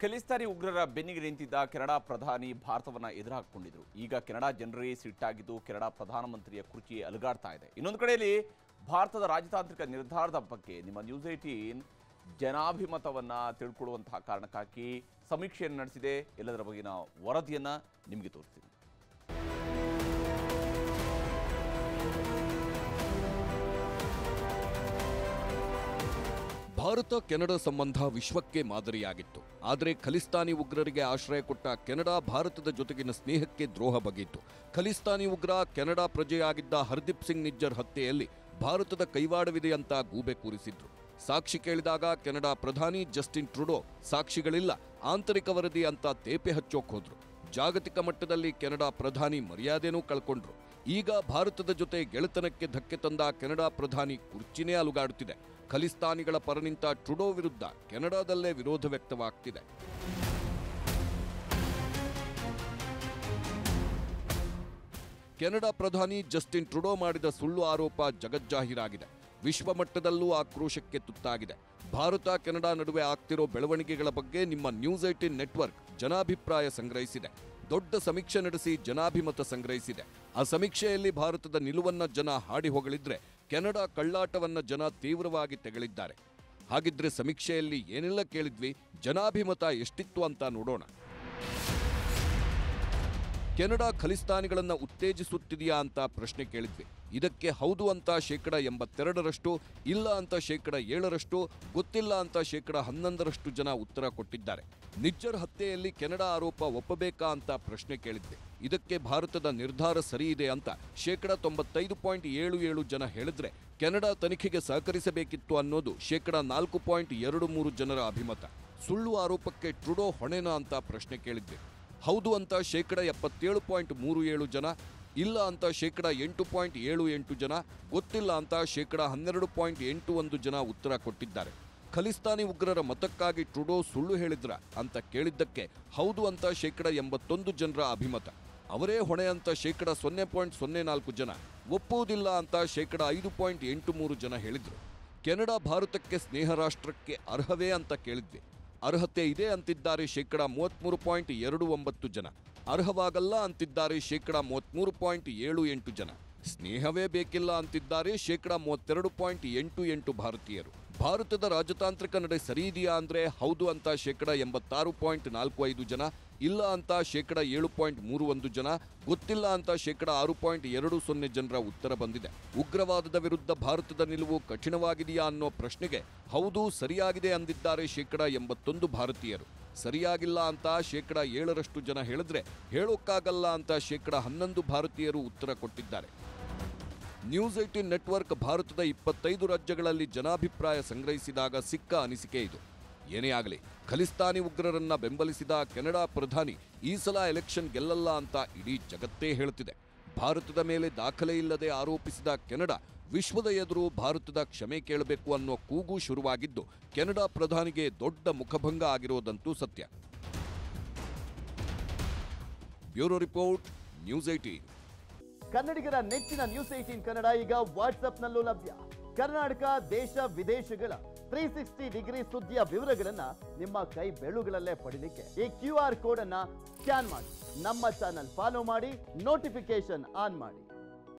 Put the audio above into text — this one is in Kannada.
ಖಲಿಸ್ತಾನಿ ಉಗ್ರರ ಬೆನ್ನಿಗೆ ನಿಂತಿದ್ದ ಕೆನಡಾ ಪ್ರಧಾನಿ ಭಾರತವನ್ನ ಎದುರಾಕೊಂಡಿದ್ರು ಈಗ ಕೆನಡಾ ಜನರೇ ಸಿಟ್ಟಾಗಿದ್ದು ಕೆನಡಾ ಪ್ರಧಾನಮಂತ್ರಿಯ ಕುರ್ಚಿ ಅಲುಗಾಡ್ತಾ ಇದೆ ಇನ್ನೊಂದು ಕಡೆಯಲ್ಲಿ ಭಾರತದ ರಾಜತಾಂತ್ರಿಕ ನಿರ್ಧಾರದ ಬಗ್ಗೆ ನಿಮ್ಮ ನ್ಯೂಸ್ ಏಟೀನ್ ಜನಾಭಿಮತವನ್ನ ತಿಳ್ಕೊಳ್ಳುವಂತಹ ಕಾರಣಕ್ಕಾಗಿ ಸಮೀಕ್ಷೆಯನ್ನು ನಡೆಸಿದೆ ಎಲ್ಲದರ ಬಗೆಗಿನ ವರದಿಯನ್ನ ನಿಮಗೆ ತೋರಿಸ್ತೀನಿ ಭಾರತ ಕೆನಡಾ ಸಂಬಂಧ ವಿಶ್ವಕ್ಕೆ ಮಾದರಿಯಾಗಿತ್ತು ಆದರೆ ಖಲಿಸ್ತಾನಿ ಉಗ್ರರಿಗೆ ಆಶ್ರಯ ಕೊಟ್ಟ ಕೆನಡಾ ಭಾರತದ ಜೊತೆಗಿನ ಸ್ನೇಹಕ್ಕೆ ದ್ರೋಹ ಬಗೆಯಿತು ಖಲಿಸ್ತಾನಿ ಉಗ್ರ ಕೆನಡಾ ಪ್ರಜೆಯಾಗಿದ್ದ ಹರ್ದೀಪ್ ಸಿಂಗ್ ನಿಜ್ಜರ್ ಹತ್ಯೆಯಲ್ಲಿ ಭಾರತದ ಕೈವಾಡವಿದೆ ಅಂತ ಗೂಬೆ ಕೂರಿಸಿದ್ರು ಸಾಕ್ಷಿ ಕೇಳಿದಾಗ ಕೆನಡಾ ಪ್ರಧಾನಿ ಜಸ್ಟಿನ್ ಟ್ರುಡೋ ಸಾಕ್ಷಿಗಳಿಲ್ಲ ಆಂತರಿಕ ವರದಿ ಅಂತ ತೇಪೆ ಹಚ್ಚೋಕ್ ಹೋದ್ರು ಜಾಗತಿಕ ಮಟ್ಟದಲ್ಲಿ ಕೆನಡಾ ಪ್ರಧಾನಿ ಮರ್ಯಾದೆನೂ ಕಳ್ಕೊಂಡ್ರು ಈಗ ಭಾರತದ ಜೊತೆ ಗೆಳೆತನಕ್ಕೆ ಧಕ್ಕೆ ತಂದ ಕೆನಡಾ ಪ್ರಧಾನಿ ಕುರ್ಚಿನೇ ಅಲುಗಾಡುತ್ತಿದೆ ಖಲಿಸ್ತಾನಿಗಳ ಪರ ನಿಂತ ಟ್ರುಡೋ ವಿರುದ್ಧ ಕೆನಡಾದಲ್ಲೇ ವಿರೋಧ ವ್ಯಕ್ತವಾಗ್ತಿದೆ ಕೆನಡಾ ಪ್ರಧಾನಿ ಜಸ್ಟಿನ್ ಟ್ರುಡೋ ಮಾಡಿದ ಸುಳ್ಳು ಆರೋಪ ಜಗಜ್ಜಾಹೀರಾಗಿದೆ ವಿಶ್ವಮಟ್ಟದಲ್ಲೂ ಆಕ್ರೋಶಕ್ಕೆ ತುತ್ತಾಗಿದೆ ಭಾರತ ಕೆನಡಾ ನಡುವೆ ಆಗ್ತಿರೋ ಬೆಳವಣಿಗೆಗಳ ಬಗ್ಗೆ ನಿಮ್ಮ ನ್ಯೂಸ್ ಏಟಿನ್ ನೆಟ್ವರ್ಕ್ ಜನಾಭಿಪ್ರಾಯ ಸಂಗ್ರಹಿಸಿದೆ ದೊಡ್ಡ ಸಮೀಕ್ಷೆ ನಡೆಸಿ ಜನಾಭಿಮತ ಸಂಗ್ರಹಿಸಿದೆ ಆ ಸಮೀಕ್ಷೆಯಲ್ಲಿ ಭಾರತದ ನಿಲುವನ್ನ ಜನ ಹಾಡಿ ಹೊಗಳಿದ್ರೆ ಕೆನಡಾ ಕಳ್ಳಾಟವನ್ನ ಜನ ತೀವ್ರವಾಗಿ ತೆಗಳಿದ್ದಾರೆ ಹಾಗಿದ್ರೆ ಸಮೀಕ್ಷೆಯಲ್ಲಿ ಏನೆಲ್ಲ ಕೇಳಿದ್ವಿ ಜನಾಭಿಮತ ಎಷ್ಟಿತ್ತು ಅಂತ ನೋಡೋಣ ಕೆನಡಾ ಖಲಿಸ್ತಾನಿಗಳನ್ನ ಉತ್ತೇಜಿಸುತ್ತಿದೆಯಾ ಅಂತ ಪ್ರಶ್ನೆ ಕೇಳಿದ್ವಿ ಇದಕ್ಕೆ ಹೌದು ಅಂತ ಶೇಕಡ ಎಂಬತ್ತೆರಡರಷ್ಟು ಇಲ್ಲ ಅಂತ ಶೇಕಡ ಏಳರಷ್ಟು ಗೊತ್ತಿಲ್ಲ ಅಂತ ಶೇಕಡ ಹನ್ನೊಂದರಷ್ಟು ಜನ ಉತ್ತರ ಕೊಟ್ಟಿದ್ದಾರೆ ನಿಜ್ಜರ್ ಹತ್ಯೆಯಲ್ಲಿ ಕೆನಡಾ ಆರೋಪ ಒಪ್ಪಬೇಕಾ ಅಂತ ಪ್ರಶ್ನೆ ಕೇಳಿದ್ವಿ ಇದಕ್ಕೆ ಭಾರತದ ನಿರ್ಧಾರ ಸರಿ ಇದೆ ಅಂತ ಶೇಕಡ ತೊಂಬತ್ತೈದು ಪಾಯಿಂಟ್ ಏಳು ಏಳು ಜನ ಹೇಳಿದ್ರೆ ಕೆನಡಾ ತನಿಖೆಗೆ ಸಹಕರಿಸಬೇಕಿತ್ತು ಅನ್ನೋದು ಶೇಕಡ ನಾಲ್ಕು ಪಾಯಿಂಟ್ ಎರಡು ಮೂರು ಜನರ ಅಭಿಮತ ಸುಳ್ಳು ಆರೋಪಕ್ಕೆ ಟ್ರುಡೋ ಹೊಣೆನಾ ಅಂತ ಪ್ರಶ್ನೆ ಕೇಳಿದ್ವಿ ಹೌದು ಅಂತ ಶೇಕಡ ಎಪ್ಪತ್ತೇಳು ಪಾಯಿಂಟ್ ಮೂರು ಏಳು ಜನ ಇಲ್ಲ ಅಂತ ಶೇಕಡ ಎಂಟು ಪಾಯಿಂಟ್ ಏಳು ಎಂಟು ಜನ ಗೊತ್ತಿಲ್ಲ ಅಂತ ಶೇಕಡ ಹನ್ನೆರಡು ಪಾಯಿಂಟ್ ಎಂಟು ಒಂದು ಜನ ಉತ್ತರ ಕೊಟ್ಟಿದ್ದಾರೆ ಖಲಿಸ್ತಾನಿ ಉಗ್ರರ ಮತಕ್ಕಾಗಿ ಟ್ರುಡೋ ಸುಳ್ಳು ಹೇಳಿದ್ರ ಅಂತ ಕೇಳಿದ್ದಕ್ಕೆ ಹೌದು ಅಂತ ಶೇಕಡ ಎಂಬತ್ತೊಂದು ಜನರ ಅಭಿಮತ ಅವರೇ ಹೊಣೆ ಅಂತ ಶೇಕಡ ಸೊನ್ನೆ ಪಾಯಿಂಟ್ ಸೊನ್ನೆ ನಾಲ್ಕು ಜನ ಒಪ್ಪುವುದಿಲ್ಲ ಅಂತ ಶೇಕಡ ಐದು ಪಾಯಿಂಟ್ ಎಂಟು ಮೂರು ಜನ ಹೇಳಿದ್ರು ಕೆನಡಾ ಭಾರತಕ್ಕೆ ಸ್ನೇಹ ರಾಷ್ಟ್ರಕ್ಕೆ ಅರ್ಹವೇ ಅಂತ ಕೇಳಿದ್ವಿ ಅರ್ಹತೆ ಇದೆ ಅಂತಿದ್ದಾರೆ ಶೇಕಡ ಮೂವತ್ಮೂರು ಪಾಯಿಂಟ್ ಎರಡು ಒಂಬತ್ತು ಜನ ಅರ್ಹವಾಗಲ್ಲ ಅಂತಿದ್ದಾರೆ ಶೇಕಡ ಮೂವತ್ಮೂರು ಪಾಯಿಂಟ್ ಏಳು ಎಂಟು ಜನ ಸ್ನೇಹವೇ ಬೇಕಿಲ್ಲ ಅಂತಿದ್ದಾರೆ ಶೇಕಡ ಮೂವತ್ತೆರಡು ಪಾಯಿಂಟ್ ಎಂಟು ಎಂಟು ಭಾರತೀಯರು ಭಾರತದ ರಾಜತಾಂತ್ರಿಕ ನಡೆ ಸರಿ ಇದೆಯಾ ಅಂದ್ರೆ ಹೌದು ಅಂತ ಶೇಕಡ ಎಂಬತ್ತಾರು ಪಾಯಿಂಟ್ ನಾಲ್ಕು ಐದು ಜನ ಇಲ್ಲ ಅಂತ ಶೇಕಡ ಏಳು ಪಾಯಿಂಟ್ ಮೂರು ಒಂದು ಜನ ಗೊತ್ತಿಲ್ಲ ಅಂತ ಶೇಕಡ ಆರು ಪಾಯಿಂಟ್ ಎರಡು ಸೊನ್ನೆ ಜನರ ಉತ್ತರ ಬಂದಿದೆ ಉಗ್ರವಾದದ ವಿರುದ್ಧ ಭಾರತದ ನಿಲುವು ಕಠಿಣವಾಗಿದೆಯಾ ಅನ್ನೋ ಪ್ರಶ್ನೆಗೆ ಹೌದು ಸರಿಯಾಗಿದೆ ಅಂದಿದ್ದಾರೆ ಶೇಕಡ ಎಂಬತ್ತೊಂದು ಭಾರತೀಯರು ಸರಿಯಾಗಿಲ್ಲ ಅಂತ ಶೇಕಡ ಏಳರಷ್ಟು ಜನ ಹೇಳಿದ್ರೆ ಹೇಳೋಕ್ಕಾಗಲ್ಲ ಅಂತ ಶೇಕಡ ಹನ್ನೊಂದು ಭಾರತೀಯರು ಉತ್ತರ ಕೊಟ್ಟಿದ್ದಾರೆ ನ್ಯೂಸ್ ಏಟಿನ್ ನೆಟ್ವರ್ಕ್ ಭಾರತದ ಇಪ್ಪತ್ತೈದು ರಾಜ್ಯಗಳಲ್ಲಿ ಜನಾಭಿಪ್ರಾಯ ಸಂಗ್ರಹಿಸಿದಾಗ ಸಿಕ್ಕ ಅನಿಸಿಕೆ ಇದು ಏನೇ ಆಗಲಿ ಖಲಿಸ್ತಾನಿ ಉಗ್ರರನ್ನ ಬೆಂಬಲಿಸಿದ ಕೆನಡಾ ಪ್ರಧಾನಿ ಈ ಸಲ ಎಲೆಕ್ಷನ್ ಗೆಲ್ಲಲ್ಲ ಅಂತ ಇಡೀ ಜಗತ್ತೇ ಹೇಳುತ್ತಿದೆ ಭಾರತದ ಮೇಲೆ ದಾಖಲೆ ಇಲ್ಲದೆ ಆರೋಪಿಸಿದ ಕೆನಡಾ ವಿಶ್ವದ ಎದುರು ಭಾರತದ ಕ್ಷಮೆ ಕೇಳಬೇಕು ಅನ್ನೋ ಕೂಗು ಶುರುವಾಗಿದ್ದು ಕೆನಡಾ ಪ್ರಧಾನಿಗೆ ದೊಡ್ಡ ಮುಖಭಂಗ ಆಗಿರೋದಂತೂ ಸತ್ಯ ಬ್ಯೂರೋ ರಿಪೋರ್ಟ್ ನ್ಯೂಸ್ ಏಟೀನ್ ಕನ್ನಡಿಗರ ನೆಚ್ಚಿನ ನ್ಯೂಸ್ ಏಟೀನ್ ಕನ್ನಡ ಈಗ ವಾಟ್ಸ್ಆಪ್ನಲ್ಲೂ ಲಭ್ಯ ಕರ್ನಾಟಕ ದೇಶ ವಿದೇಶಗಳ ತ್ರೀ ಸಿಕ್ಸ್ಟಿ ಡಿಗ್ರಿ ಸುದ್ದಿಯ ವಿವರಗಳನ್ನ ನಿಮ್ಮ ಕೈ ಬೆಳುಗಳಲ್ಲೇ ಪಡಿಲಿಕ್ಕೆ ಈ ಕ್ಯೂ ಆರ್ ಕೋಡ್ ಅನ್ನ ಸ್ಕ್ಯಾನ್ ಮಾಡಿ ನಮ್ಮ ಚಾನಲ್ ಫಾಲೋ ಮಾಡಿ ನೋಟಿಫಿಕೇಶನ್ ಆನ್ ಮಾಡಿ